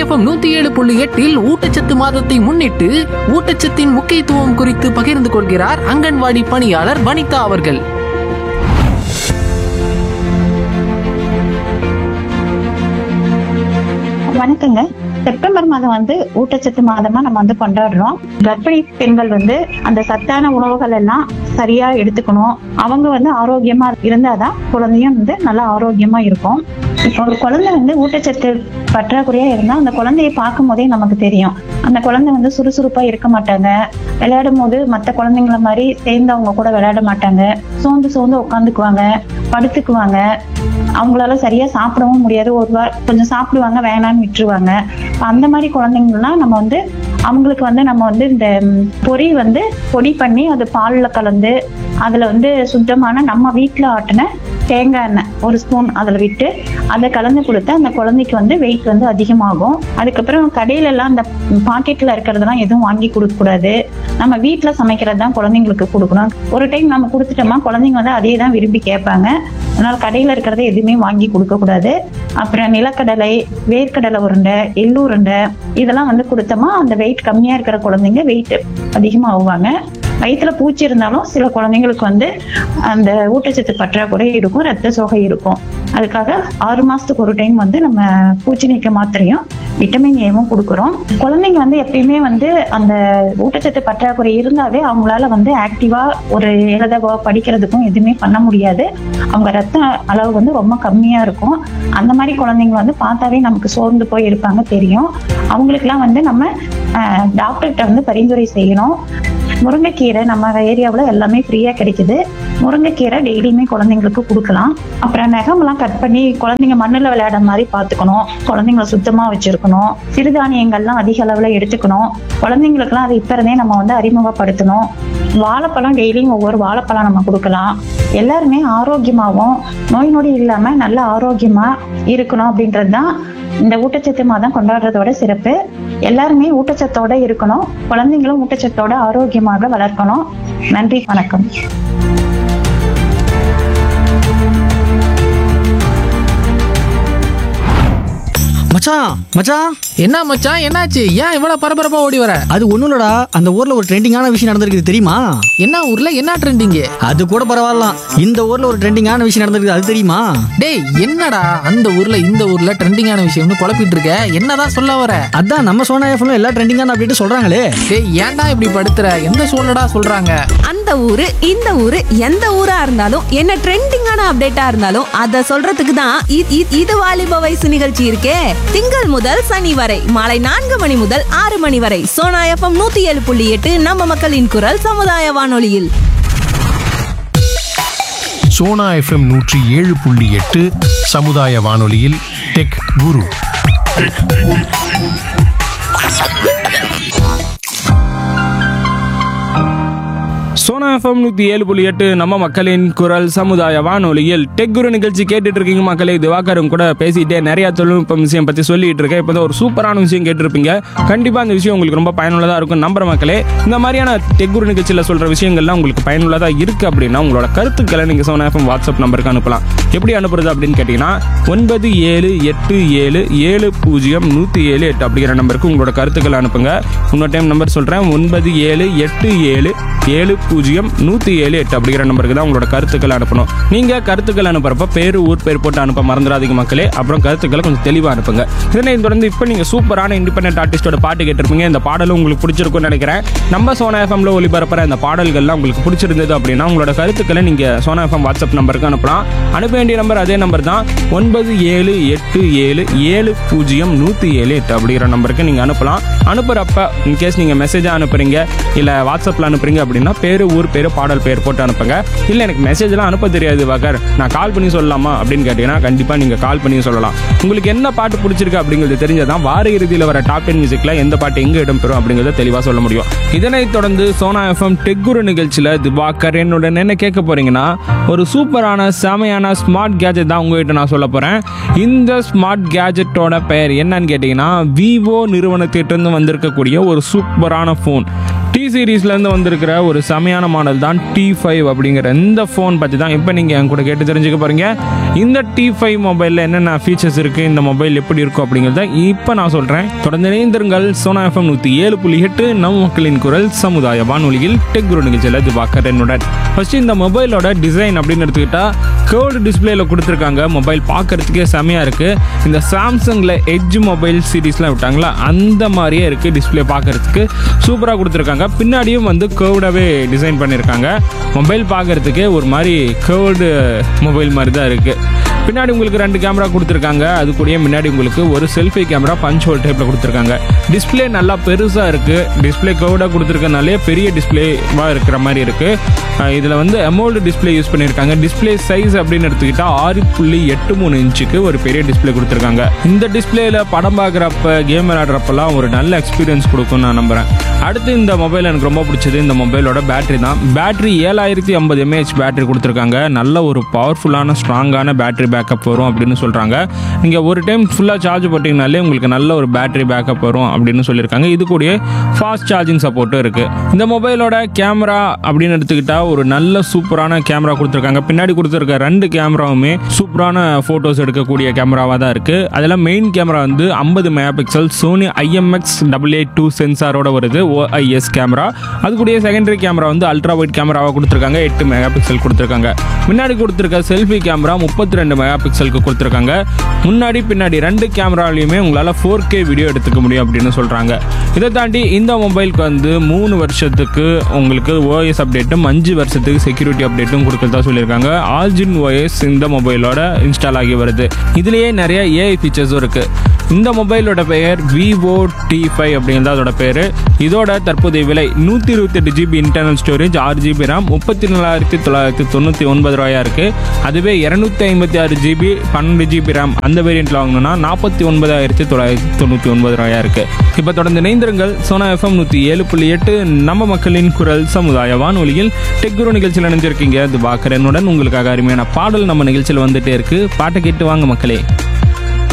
FM நூத்தி ஏழு புள்ளி எட்டில் ஊட்டச்சத்து மாதத்தை முன்னிட்டு ஊட்டச்சத்தின் முக்கியத்துவம் குறித்து பகிர்ந்து கொள்கிறார் அங்கன்வாடி பணியாளர் வனிதா அவர்கள் வணக்கங்க செப்டம்பர் மாதம் வந்து ஊட்டச்சத்து மாதமா நம்ம வந்து கொண்டாடுறோம் கர்ப்பிணி பெண்கள் வந்து அந்த சத்தான உணவுகள் எல்லாம் சரியா எடுத்துக்கணும் அவங்க வந்து ஆரோக்கியமா இருந்தாதான் குழந்தையும் வந்து நல்லா ஆரோக்கியமா இருக்கும் இப்போ ஒரு குழந்தை வந்து ஊட்டச்சத்து பற்றாக்குறையா இருந்தா அந்த குழந்தையை பார்க்கும் போதே நமக்கு தெரியும் அந்த குழந்தை வந்து சுறுசுறுப்பா இருக்க மாட்டாங்க விளையாடும் போது மற்ற குழந்தைங்கள மாதிரி சேர்ந்து அவங்க கூட விளையாட மாட்டாங்க சோர்ந்து சோர்ந்து உட்காந்துக்குவாங்க படுத்துக்குவாங்க அவங்களால சரியா சாப்பிடவும் முடியாது ஒரு வாரம் கொஞ்சம் சாப்பிடுவாங்க வேணான்னு விட்டுருவாங்க அந்த மாதிரி குழந்தைங்கலாம் நம்ம வந்து அவங்களுக்கு வந்து நம்ம வந்து இந்த ம், பொரி வந்து பொடி பண்ணி அது பால்ல கலந்து அதுல வந்து சுத்தமான நம்ம வீட்ல ஆட்டின தேங்காய் எண்ணெய் ஒரு ஸ்பூன் அதில் விட்டு அதை கலந்து கொடுத்தா அந்த குழந்தைக்கு வந்து வெயிட் வந்து அதிகமாகும் அதுக்கப்புறம் கடையில எல்லாம் அந்த பாக்கெட்ல இருக்கிறதெல்லாம் எதுவும் வாங்கி கொடுக்க கூடாது நம்ம வீட்டில் சமைக்கிறது தான் குழந்தைங்களுக்கு கொடுக்கணும் ஒரு டைம் நம்ம கொடுத்துட்டோமா குழந்தைங்க வந்து அதே தான் விரும்பி கேட்பாங்க அதனால கடையில இருக்கிறத எதுவுமே வாங்கி கொடுக்க கூடாது அப்புறம் நிலக்கடலை வேர்க்கடலை உருண்டை எள்ளு உருண்டை இதெல்லாம் வந்து கொடுத்தோமா அந்த வெயிட் கம்மியா இருக்கிற குழந்தைங்க வெயிட் அதிகமா ஆகுவாங்க வயிற்றுல பூச்சி இருந்தாலும் சில குழந்தைங்களுக்கு வந்து அந்த ஊட்டச்சத்து பற்றாக்குறை இருக்கும் ரத்த சோகை இருக்கும் அதுக்காக ஆறு மாசத்துக்கு ஒரு டைம் வந்து நம்ம பூச்சி நீக்க மாத்திரையும் விட்டமின் ஏவும் கொடுக்குறோம் குழந்தைங்க வந்து எப்பயுமே வந்து அந்த ஊட்டச்சத்து பற்றாக்குறை இருந்தாவே அவங்களால வந்து ஆக்டிவா ஒரு எழுதவோ படிக்கிறதுக்கும் எதுவுமே பண்ண முடியாது அவங்க ரத்த அளவு வந்து ரொம்ப கம்மியா இருக்கும் அந்த மாதிரி குழந்தைங்க வந்து பார்த்தாவே நமக்கு சோர்ந்து போய் இருப்பாங்க தெரியும் அவங்களுக்குலாம் வந்து நம்ம டாக்டர்கிட்ட வந்து பரிந்துரை செய்யணும் முருங்கைக்கீரை நம்ம ஏரியாவில் எல்லாமே ஃப்ரீயாக கிடைக்குது முருங்கைக்கீரை டெய்லியுமே குழந்தைங்களுக்கு கொடுக்கலாம் அப்புறம் நகமெல்லாம் கட் பண்ணி குழந்தைங்க மண்ணில் விளையாட மாதிரி பார்த்துக்கணும் குழந்தைங்கள சுத்தமாக வச்சிருக்கணும் சிறுதானியங்கள்லாம் அதிக அளவில் எடுத்துக்கணும் குழந்தைங்களுக்குலாம் அது இப்போ இருந்தே நம்ம வந்து அறிமுகப்படுத்தணும் வாழைப்பழம் டெய்லியும் ஒவ்வொரு வாழைப்பழம் நம்ம கொடுக்கலாம் எல்லாருமே ஆரோக்கியமாகவும் நோய் நொடி இல்லாமல் நல்ல ஆரோக்கியமாக இருக்கணும் அப்படின்றது தான் இந்த ஊட்டச்சத்து மாதம் கொண்டாடுறதோட சிறப்பு எல்லாருமே ஊட்டச்சத்தோட இருக்கணும் குழந்தைங்களும் ஊட்டச்சத்தோட ஆரோக்கியமாக வளர்க்கணும் நன்றி வணக்கம் மச்சான் மச்சான் என்ன மச்சான் என்னாச்சு ஏன் இவ்வளவு பரபரப்பா ஓடி வர அது ஒண்ணும் இல்லடா அந்த ஊர்ல ஒரு ட்ரெண்டிங்கான விஷயம் நடந்திருக்குது தெரியுமா என்ன ஊர்ல என்ன ட்ரெண்டிங்கு அது கூட பரவாயில்லாம் இந்த ஊர்ல ஒரு ட்ரெண்டிங்கான விஷயம் நடந்திருக்குது அது தெரியுமா டேய் என்னடா அந்த ஊர்ல இந்த ஊர்ல ட்ரெண்டிங்கான விஷயம்னு குழப்பிட்டு இருக்க என்னதான் சொல்ல வர அதான் நம்ம சோனா எஃப்ல எல்லா ட்ரெண்டிங்கான அப்படின்ட்டு சொல்றாங்களே டேய் ஏன்டா இப்படி படுத்துற எந்த சூழ்நிலடா சொல்றாங்க அந்த ஊரு இந்த ஊரு எந்த ஊரா இருந்தாலும் என்ன ட்ரெண்டிங்கான அப்டேட்டா இருந்தாலும் அத சொல்றதுக்கு தான் இ- இ- இது வாலிப வயசு நிகழ்ச்சி இருக்கே திங்கள் முதல் சனி வரை மாலை நான்கு மணி முதல் ஆறு மணி வரை சோனா எஃப்எம் நூத்தி ஏழு புள்ளி எட்டு நம்ம மக்களின் குரல் சமுதாய வானொலியில் சோனா எஃப்எம் நூற்றி ஏழு புள்ளி எட்டு சமுதாய வானொலியில் டெக் குரு சோனா எஃப்எம் நூற்றி ஏழு புள்ளி எட்டு நம்ம மக்களின் குரல் சமுதாய வானொலியில் டெக் குரு நிகழ்ச்சி கேட்டுட்டு இருக்கீங்க மக்களே திவாகரும் கூட பேசிட்டே நிறைய தொழில்நுட்பம் விஷயம் பற்றி சொல்லிட்டு இருக்கேன் இப்போ ஒரு சூப்பரான விஷயம் கேட்டிருப்பீங்க கண்டிப்பாக அந்த விஷயம் உங்களுக்கு ரொம்ப பயனுள்ளதாக இருக்கும் நம்புற மக்களே இந்த மாதிரியான டெக் குரு நிகழ்ச்சியில் சொல்கிற விஷயங்கள்லாம் உங்களுக்கு பயனுள்ளதாக இருக்குது அப்படின்னா உங்களோட கருத்துக்களை நீங்கள் சோனா எஃப்எம் வாட்ஸ்அப் நம்பருக்கு அனுப்பலாம் எப்படி அனுப்புறது அப்படின்னு கேட்டிங்கன்னா ஒன்பது ஏழு எட்டு ஏழு ஏழு பூஜ்ஜியம் நூற்றி ஏழு எட்டு அப்படிங்கிற நம்பருக்கு உங்களோட கருத்துக்களை அனுப்புங்க இன்னொரு டைம் நம்பர் சொல்கிறேன் ஒன்பது ஏழு எட்டு ஏழு ஏழு பூஜ்ஜியம் நூற்றி ஏழு எட்டு அப்படிங்கிற நம்பருக்கு தான் உங்களோட கருத்துக்களை அனுப்பணும் நீங்கள் கருத்துக்கள் அனுப்புறப்ப பேர் ஊர் பேர் போட்டு அனுப்ப மறந்துடாதீங்க மக்களே அப்புறம் கருத்துக்களை கொஞ்சம் தெளிவாக அனுப்புங்க இதனை தொடர்ந்து இப்போ நீங்கள் சூப்பரான இண்டிபெண்டன்ட் ஆர்டிஸ்டோட பாட்டு கேட்டிருப்பீங்க இந்த பாடலும் உங்களுக்கு பிடிச்சிருக்கும்னு நினைக்கிறேன் நம்ம சோனா எஃப்எம்ல ஒளிபரப்புற இந்த பாடல்கள்லாம் உங்களுக்கு பிடிச்சிருந்தது அப்படின்னா உங்களோட கருத்துக்களை நீங்கள் சோனா எஃப்எம் வாட்ஸ்அப் நம்பருக்கு அனுப்பலாம் அனுப்ப வேண்டிய நம்பர் அதே நம்பர் தான் ஒன்பது ஏழு எட்டு ஏழு ஏழு பூஜ்ஜியம் நூற்றி ஏழு எட்டு அப்படிங்கிற நம்பருக்கு நீங்கள் அனுப்பலாம் அனுப்புகிறப்ப இன்கேஸ் நீங்கள் மெசேஜாக அனுப்புறீங்க இல்லை வாட்ஸ்அப்பில் அனுப்புறீங்க அப்படின்னா பேர் ஊர் பேர் பாடல் பேர் போட்டு அனுப்புங்க இல்லை எனக்கு மெசேஜ்லாம் அனுப்ப தெரியாது வாக்கர் நான் கால் பண்ணி சொல்லலாமா அப்படின்னு கேட்டிங்கன்னா கண்டிப்பாக நீங்கள் கால் பண்ணி சொல்லலாம் உங்களுக்கு என்ன பாட்டு பிடிச்சிருக்கு அப்படிங்கிறது தெரிஞ்சதான் வார இறுதியில் வர டாப் டென் மியூசிக்கில் எந்த பாட்டு எங்கே இடம்பெறும் அப்படிங்கிறத தெளிவாக சொல்ல முடியும் இதனைத் தொடர்ந்து சோனா எஃப்எம் டெக்குரு நிகழ்ச்சியில் திவாகர் என்னுடன் என்ன கேட்க போறீங்கன்னா ஒரு சூப்பரான செமையான ஸ்மார்ட் கேஜெட் தான் உங்ககிட்ட நான் சொல்ல போகிறேன் இந்த ஸ்மார்ட் கேஜெட்டோட பெயர் என்னன்னு கேட்டிங்கன்னா விவோ நிறுவனத்திட்டிருந்து வந்திருக்கக்கூடிய ஒரு சூப்பரான ஃபோன் டி சீரீஸ்லேருந்து வந்திருக்கிற ஒரு செமையான மாடல் தான் டி ஃபைவ் அப்படிங்கிற இந்த ஃபோன் பற்றி தான் இப்போ நீங்கள் என் கூட கேட்டு தெரிஞ்சுக்க போகிறீங்க இந்த டி ஃபைவ் மொபைலில் என்னென்ன ஃபீச்சர்ஸ் இருக்குது இந்த மொபைல் எப்படி இருக்கும் அப்படிங்கிறத இப்போ நான் சொல்கிறேன் தொடர்ந்து இணைந்திருங்கள் சோனா எஃப்எம் நூற்றி ஏழு புள்ளி எட்டு நம் மக்களின் குரல் சமுதாய வானொலியில் டெக் குரு நிகழ்ச்சியில் இது பார்க்குறேன் என்னுடன் ஃபஸ்ட்டு இந்த மொபைலோட டிசைன் அப்படின்னு எடுத்துக்கிட்டா கேர்டு டிஸ்பிளேல கொடுத்துருக்காங்க மொபைல் பார்க்கறதுக்கே செமையாக இருக்குது இந்த சாம்சங்கில் எட்ஜ் மொபைல் சீரீஸ்லாம் விட்டாங்களா அந்த மாதிரியே இருக்குது டிஸ்பிளே பார்க்கறதுக்கு சூப்பராக கொடுத்துருக்காங்க பின்னாடியும் வந்து கேர்டாகவே டிசைன் பண்ணியிருக்காங்க மொபைல் பார்க்கறதுக்கே ஒரு மாதிரி கேர்டு மொபைல் மாதிரி தான் இருக்குது பின்னாடி உங்களுக்கு ரெண்டு கேமரா கொடுத்துருக்காங்க அது கூடயே முன்னாடி உங்களுக்கு ஒரு செல்ஃபி கேமரா பஞ்ச் ஹோல் டைப்பில் கொடுத்துருக்காங்க டிஸ்பிளே நல்லா பெருசாக இருக்குது டிஸ்பிளே கவுடாக கொடுத்துருக்கனாலே பெரிய டிஸ்பிளேவாக இருக்கிற மாதிரி இருக்குது இதில் வந்து அமௌல்டு டிஸ்பிளே யூஸ் பண்ணியிருக்காங்க டிஸ்பிளே சைஸ் அப்படின்னு எடுத்துக்கிட்டா ஆறு புள்ளி எட்டு மூணு இன்ச்சுக்கு ஒரு பெரிய டிஸ்பிளே கொடுத்துருக்காங்க இந்த டிஸ்பிளேல படம் பார்க்குறப்ப கேம் விளையாடுறப்பெல்லாம் ஒரு நல்ல எக்ஸ்பீரியன்ஸ் கொடுக்கும்னு நான் நம்புகிறேன் அடுத்து இந்த மொபைல் எனக்கு ரொம்ப பிடிச்சது இந்த மொபைலோட பேட்டரி தான் பேட்டரி ஏழாயிரத்தி ஐம்பது எம்ஏஹெச் பேட்டரி கொடுத்துருக்காங்க நல்ல ஒரு பவர்ஃபுல்லான ஸ்ட்ராங்கான பேட்டரி பேக்கப் வரும் அப்படின்னு சொல்கிறாங்க நீங்கள் ஒரு டைம் ஃபுல்லாக சார்ஜ் போட்டிங்கனாலே உங்களுக்கு நல்ல ஒரு பேட்டரி பேக்கப் வரும் அப்படின்னு சொல்லியிருக்காங்க இது கூடயே ஃபாஸ்ட் சார்ஜிங் சப்போர்ட்டும் இருக்குது இந்த மொபைலோட கேமரா அப்படின்னு எடுத்துக்கிட்டா ஒரு நல்ல சூப்பரான கேமரா கொடுத்துருக்காங்க பின்னாடி கொடுத்துருக்க ரெண்டு கேமராவுமே சூப்பரான ஃபோட்டோஸ் எடுக்கக்கூடிய கேமராவாக தான் இருக்குது அதில் மெயின் கேமரா வந்து ஐம்பது mega pixel Sony IMX double eight two சென்சாரோட வருது ஓஐஎஸ் கேமரா அது கூடயே செகண்டரி கேமரா வந்து அல்ட்ரா வைட் கேமராவாக கொடுத்துருக்காங்க எட்டு மெகா பிக்சல் கொடுத்துருக்காங்க முன்னாடி கொடுத்துருக்க செல்ஃபி கேமரா முப்பத்தி ரெண்டு மெகா பிக்சலுக்கு கொடுத்துருக்காங்க முன்னாடி பின்னாடி ரெண்டு கேமராலையுமே உங்களால் ஃபோர் கே வீடியோ எடுத்துக்க முடியும் அப்படின்னு சொல்கிறாங்க இதை தாண்டி இந்த மொபைலுக்கு வந்து மூணு வருஷத்துக்கு உங்களுக்கு ஓஎஸ் அப்டேட்டும் அஞ்சு வருஷத்துக்கு செக்யூரிட்டி அப்டேட்டும் கொடுக்கறதா சொல்லியிருக்காங்க ஆல்ஜின் ஓஎஸ் இந்த மொபைலோட இன்ஸ்டால் ஆகி வருது இதுலேயே நிறைய ஏஐ ஃபீச்சர்ஸும் இருக்குது இந்த மொபைலோட பெயர் விவோ டி ஃபைவ் அப்படிங்கிறது அதோட பேர் இதோட தற்போதைய விலை நூற்றி இருபத்தெட்டு ஜிபி இன்டர்னல் ஸ்டோரேஜ் ஆறு ஜிபி ரேம் முப்பத்தி நாலாயிரத்தி தொள்ளாயிரத்தி தொண்ணூற்றி ஒன்பது ரூபாயா இருக்குது அதுவே இரநூத்தி ஐம்பத்தி ஆறு ஜிபி பன்னெண்டு ஜிபி ரேம் அந்த வேரியண்ட்டில் வாங்கணும்னா நாற்பத்தி ஒன்பதாயிரத்தி தொள்ளாயிரத்தி தொண்ணூற்றி ஒன்பது ரூபாயா இருக்குது இப்போ தொடர்ந்து இணைந்திருங்கள் சோனா எஃப்எம் நூற்றி ஏழு புள்ளி எட்டு நம்ம மக்களின் குரல் சமுதாய வானொலியில் டெக் குரு நிகழ்ச்சியில் இணைஞ்சிருக்கீங்க இது பாக்கரனுடன் உங்களுக்காக அருமையான பாடல் நம்ம நிகழ்ச்சியில் வந்துட்டே இருக்கு பாட்டை கேட்டு வாங்க மக்களே